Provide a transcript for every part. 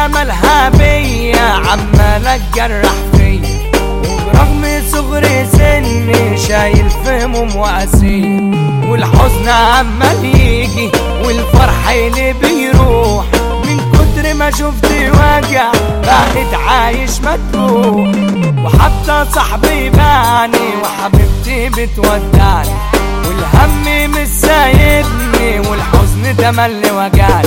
مالها بيا عمالة تجرح فيا وبرغم صغر سني شايل في هموم وقاسية والحزن عمال يجي والفرح اللي بيروح من كتر ما شفت وجع بقيت عايش مدروح وحتى صاحبي باني وحبيبتي بتودعني والهم مش سايبني والحزن ده ملي وجعني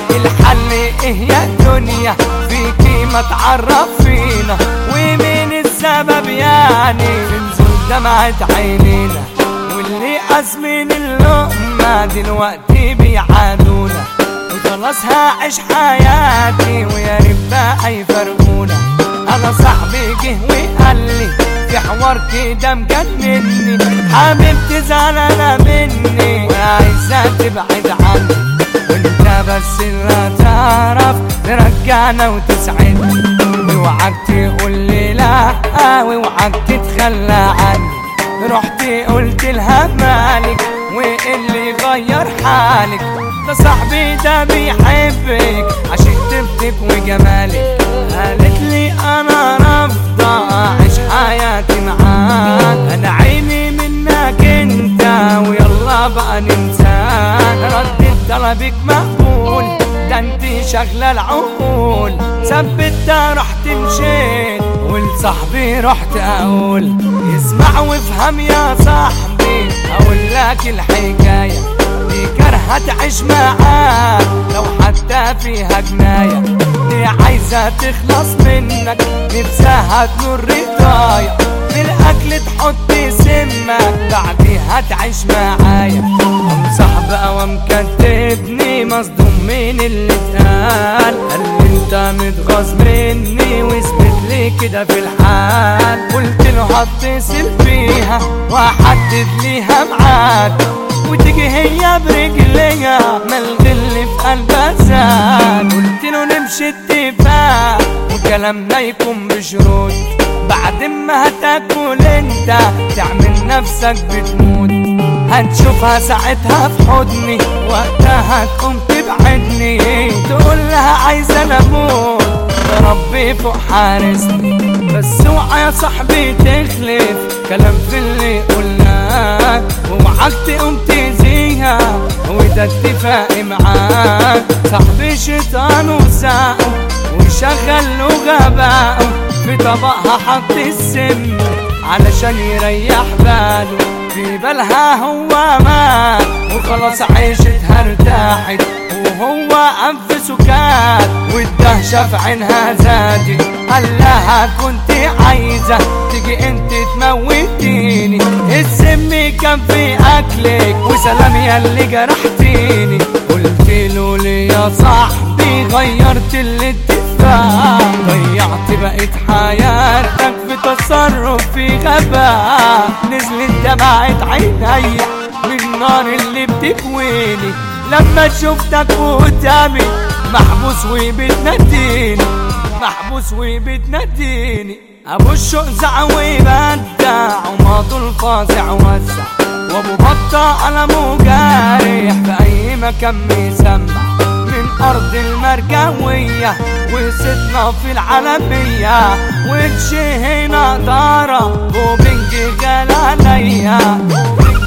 الحل ايه يا دنيا فيكي ما تعرفينا ومين السبب يعني في نزول دمعة عينينا واللي قاسمين اللقمة دلوقتي بيعادونا وخلاص هعيش حياتي ويا ريت بقى يفرقونا انا صاحبي جه وقال لي في حوار كده مجنني حبيبتي زعلانة مني وعايزة تبعد عني وانت بس اللي هتعرف ترجعنا وتسعدني اوعاك تقول لي لا واوعاك تتخلى عني رحت قلت لها مالك وايه اللي غير حالك ده صاحبي ده بيحبك عشان طيبتك وجمالك قالت لي انا رافضه اعيش حياتي معاك انا عيني منك انت ويلا بقى ننساك ردت طلبك مقبول ده انت شغله العقول ثبت رحت مشيت ولصاحبي رحت اقول اسمع وافهم يا صاحبي اقول لك الحكايه دي كرهه تعيش معاك لو حتى فيها جنايه دي عايزه تخلص منك نفسها تنور رضايا في الاكل تحط سمك بعديها تعيش معايا صاحب قوام كتبني مصدوم من اللي اتقال قال لي انت متغاظ مني واثبت لي كده في الحال قلت له هتصل بيها واحدد ليها ميعاد وتيجي هي برجليها ما الغل في قلبها زاد قلت له نمشي اتفاق وكلامنا يكون بشروط بعد ما هتاكل انت تعمل نفسك بتموت هتشوفها ساعتها في حضني وقتها تقوم تبعدني تقول لها عايزة انا اموت يا ربي فوق حارسني بس اوعى يا صاحبي تخلف كلام في اللي قلناه واوعاك تقوم تأذيها وده اتفاقي معاك صاحبي شيطان وساقه وشغل له غباءه في طبقها حط السم علشان يريح باله في بالها هو مات وخلاص عيشتها ارتاحت وهو أنفسه كات والدهشة في عينها زادت قال لها كنت عايزة تيجي انت تموتيني السم كان في اكلك وسلام يا اللي جرحتيني قلت له ليه يا صاحبي غيرت الاتفاق ضيعت بقيت حياتك في تصرف في غباء نزلت دمعة عينيا من النار اللي بتكويني لما شفتك قدامي محبوس وبتناديني محبوس وبتناديني ابو الشوق زع ويبدع وماضو الفاظع وزع وابو بطة قلمه جارح في اي مكان بيسمع من ارض المرجوية وستنا في العالمية وتشي هنا دارة وبنج جلالية